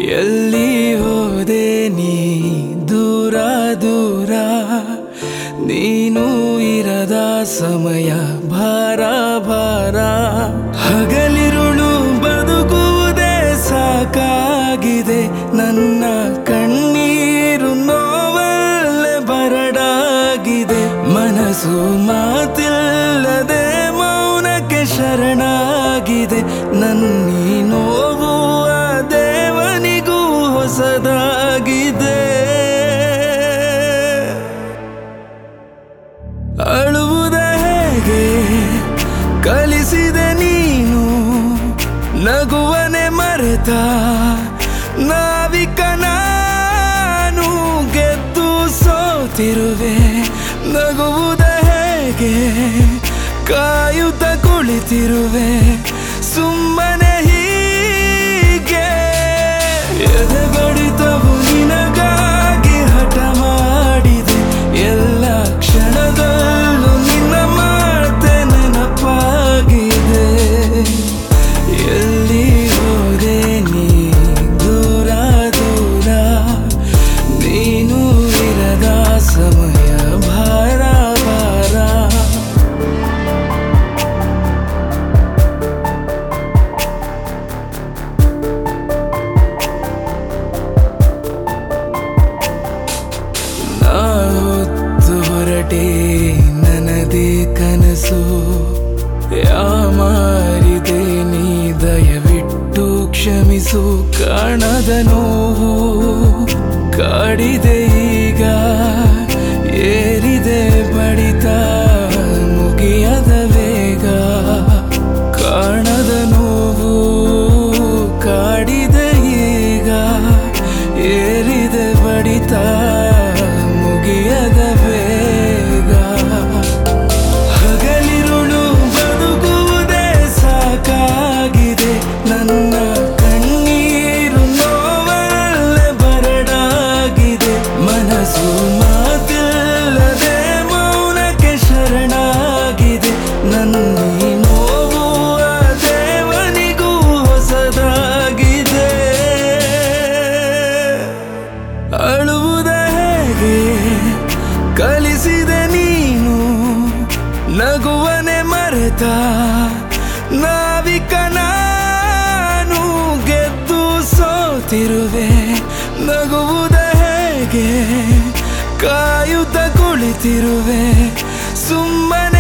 ಎಲ್ಲಿ ಹೋದೆ ನೀ ದೂರ ದೂರ ನೀನು ಇರದ ಸಮಯ ಭಾರ ಭಾರ ಹಗಲಿರುಳು ಬದುಕುವುದೇ ಸಾಕಾಗಿದೆ ನನ್ನ ಕಣ್ಣೀರು ನೋವಲ್ಲೇ ಬರಡಾಗಿದೆ ಮನಸ್ಸು ಮಾತಿಲ್ಲದೆ ಮೌನಕ್ಕೆ ಶರಣಾಗಿದೆ ನನ್ನೀ ನೋವು ಆ ದೇವನಿಗೂ ಹೊಸದಾಗಿದೆ ಅಳುವುದ ಹೇಗೆ ಕಲಿಸಿದೆ ನೀನು ನಗುವನೆ ಮರೆತ ನಾವಿಕ ನಾನು ಗೆದ್ದು ಸೋತಿರುವೆ ನಗುವುದ ಹೇಗೆ ಕಾಯುತ್ತ ಕುಳಿತಿರುವೆ ಸುಮ್ಮನೆ ಹೀಗೆ ಎದೆ ಬಡಿತವು ನಿನಗಾಗಿ ಹಠ ಮಾಡಿದೆ ಎಲ್ಲ ಕ್ಷಣದಲ್ಲೂ ನಿನ್ನ ಮಾತೆ ನೆನಪಾಗಿದೆ ಎಲ್ಲಿ ಹೋದೆ ನೀ ದೂರ ದೂರ ನೀನು ಇರದ ಸಮಯ ಭಾರ ಭಾರ ನಾ ಹೊತ್ತು ಹೊರಟೆ ನನದೇ ಕನಸು ಯಾಮಾರಿದೆ ನೀ ದಯವಿಟ್ಟು ಕ್ಷಮಿಸು ಕಾಣದ ನೋವು ಕಾಡಿದೆ ಈಗ ಏರಿದೆ ಬಡಿತ ಮುಗಿಯದ ವೇಗ ಕಾಣದ ನೋವು ಕಾಡಿದೆ ಈಗ ಏರಿದೆ ಬಡಿತ ಮುಗಿಯದ ಬೇಗ ಹಗಲಿರುಳು ಬದುಕುವುದೇ ಸಾಕಾಗಿದೆ ನನ್ನ ಕಣ್ಣೀರು ನೋವಲ್ಲೇ ಬರಡಾಗಿದೆ ಮನಸ್ಸು ಮಾತಿಲ್ಲದೆ ಮೌನಕ್ಕೆ ಶರಣಾಗಿದೆ ನನ್ನೀ ನೋವು ಆ ದೇವನಿಗೂ ಹೊಸದಾಗಿದೆ ಅಳುವುದ ಹೇಗೆ ಕಲಿಸಿದೆ ನೀನು ನಗುವನೆ ಮರೆತ ನಾವಿಕ ನಾನು ಗೆದ್ದು ಸೋತಿರುವೆ ನಗುವುದ ಹೇಗೆ ಕಾಯುತ್ತ ಕುಳಿತಿರುವೆ ಸುಮ್ಮನೆ